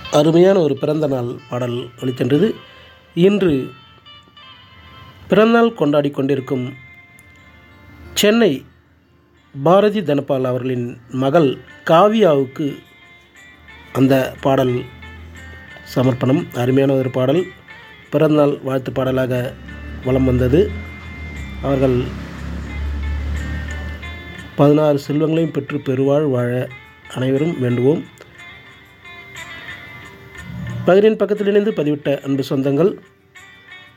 அருமையான ஒரு பிறந்த நாள் பாடல் ஒலிக்கின்றது இன்று பிறந்தநாள் கொண்டாடி கொண்டிருக்கும் சென்னை பாரதி தனபால் அவர்களின் மகள் காவியாவுக்கு அந்த பாடல் சமர்ப்பணம் அருமையான ஒரு பாடல் பிறந்தநாள் வாழ்த்து பாடலாக வலம் வந்தது அவர்கள் பதினாறு செல்வங்களையும் பெற்று பெருவாழ் வாழ அனைவரும் வேண்டுவோம் பகிரின் பக்கத்தில் இணைந்து பதிவிட்ட அன்பு சொந்தங்கள்